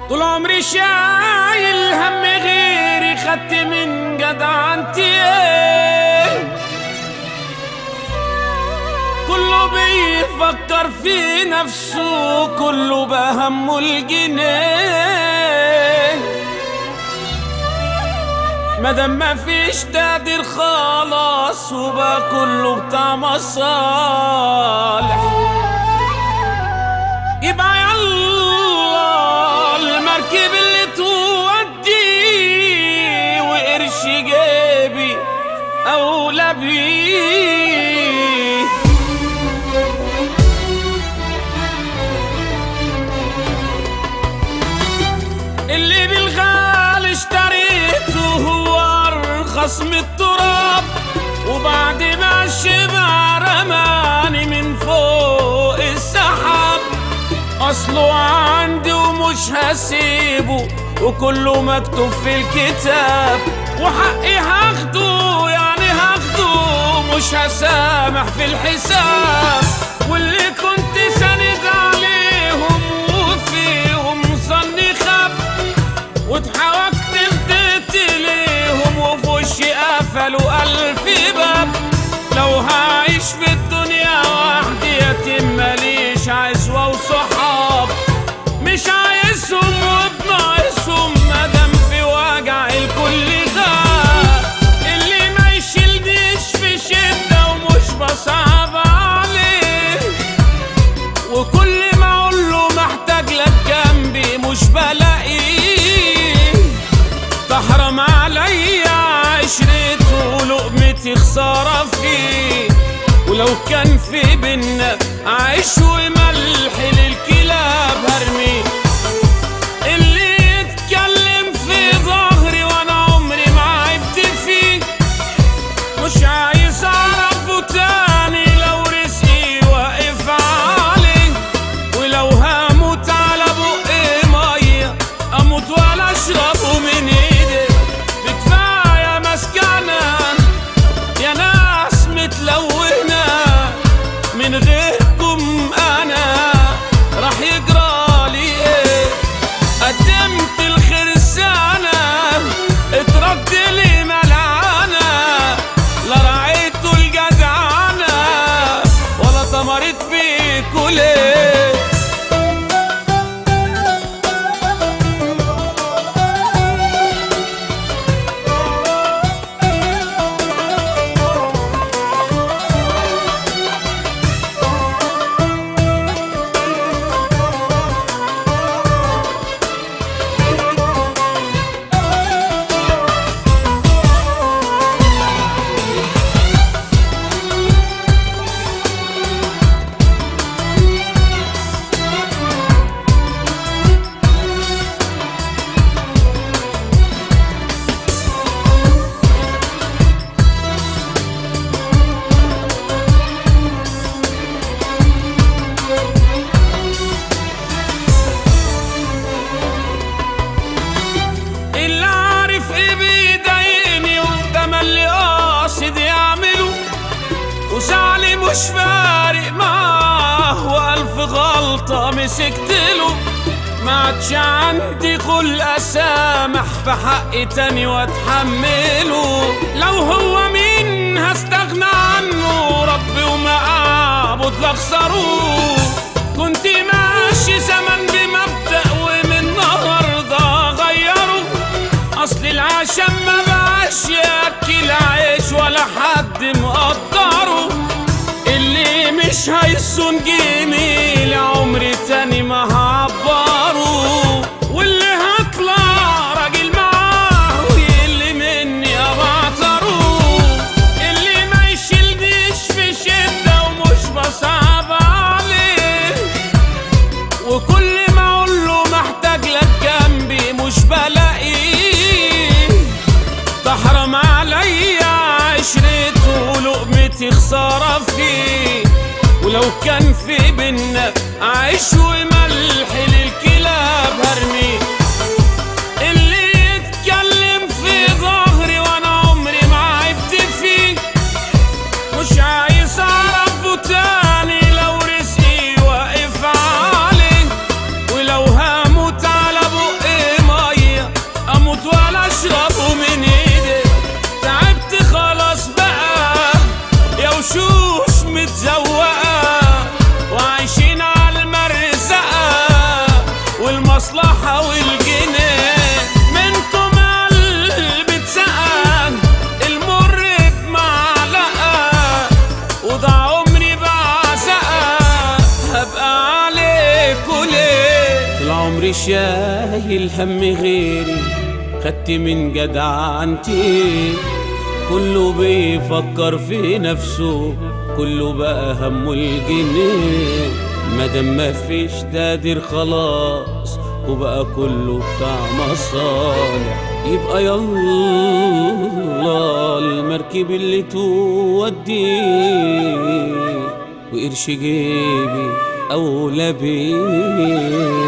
طول عمري شايل هم غيري خدت من جدعنتي كله بيفكر في نفسه كله بهمه الجنيه مادام مفيش تقدير خلاص وبقى كله بتاع مصالح يبقى يلا المركب اللي تودي وقرش جيبي اولى بيه اللي بالغالي اشتريته هو ارخص من التراب وبعد ما الشبع رماني من فوق السحاب اصله عندي ومش هسيبه وكله مكتوب في الكتاب وحقي هاخده يعني هاخده مش هسامح في الحساب واللي كنت ساند عليهم وفيهم ظني خاب واتحركت فضيت ليهم وفي وشي قفلوا ألف باب لو هعيش في الدنيا وحدي يتم ماليش عزوة وصحاب مش عايزهم وبناقصهم مادام في وجع الكل غاب اللي ما يشيلنيش في شدة ومش بصعب عليه وكل ما اقول له محتاج لك جنبي مش بلاقيه تحرم عليا عشرته ولقمتي خسارة فيه ولو كان في بينا عيش وملح للكلاب هرمي اللي يتكلم في ظهري وانا عمري ما عبت فيه مش عايز اعرفه تاني لو رزقي واقف عليه ولو هموت على بقي ميه اموت ولا اشربه من ايدي بكفايه مسكنه يا ناس متلونه من غيركم انا راح يجرى لي ايه قدمت الخير سنة اترد لي ملعنة لا رعيته الجدعنة ولا طمرت فيكوا ليه اللي عارف ايه بيضايقني وده ما اللي قاصد يعمله وزعلي مش فارق معاه والف غلطة مسكتله ما عادش عندي خلق اسامح في حق تاني واتحمله لو هو مين هستغنى عنه ربي وما اعبد لاخسره كنت ماشي زمان بمبدأ ومن النهارده غيره اصل العشم ما بقاش ياكل عيش ولا حد مقدره اللي مش هيصون جميل عمري تاني ما هعبره واللي هطلع راجل معاه واللي مني ابعتره اللي ما يشيلنيش في شدة ومش بصعب عليه وكل ما اقول له محتاج لك جنبي مش بلاقيه تحرم عليا عشرته ولقمتي خسارة فيه ولو كان في بينا عيش وملح للكلاب هرمي اللي يتكلم في ظهري وانا عمري ما عبت فيه مش عايز اعرفه تاني لو رزقي واقف عليه ولو هموت على بق المصلحة والجنيه منكم قلب اتسقى المر بمعلقة وضع عمري بعزقة هبقى عليكوا ليه طول عمري شايل هم غيري خدت من جدعنتي كله بيفكر في نفسه كله بقى همه الجنيه مادام مفيش تقدير خلاص وبقى كله بتاع مصالح يبقى يلا المركب اللي تودي وقرش جيبي أولى بيه